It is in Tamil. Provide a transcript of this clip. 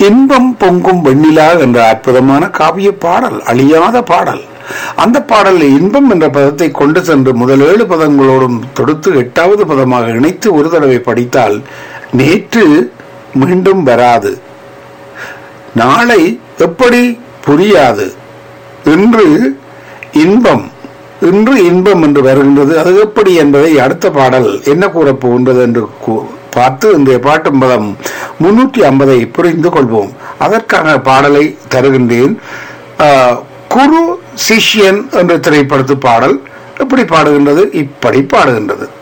இன்பம் பொங்கும் வெண்ணிலா என்ற அற்புதமான காவிய பாடல் அழியாத பாடல் அந்த பாடலில் இன்பம் என்ற பதத்தை கொண்டு சென்று முதல் ஏழு பதங்களோடும் தொடுத்து எட்டாவது பதமாக இணைத்து ஒரு தடவை படித்தால் நேற்று மீண்டும் வராது நாளை எப்படி புரியாது இன்று இன்பம் இன்று இன்பம் என்று வருகின்றது அது எப்படி என்பதை அடுத்த பாடல் என்ன கூறப் போகின்றது என்று கூ- பார்த்து இந்த பாட்டும் பதம் முன்னூற்றி ஐம்பதை புரிந்து கொள்வோம் அதற்கான பாடலை தருகின்றேன் ஆஹ், குரு சிஷ்யன் என்ற திரைப்படத்து பாடல் எப்படி பாடுகின்றது இப்படி பாடுகின்றது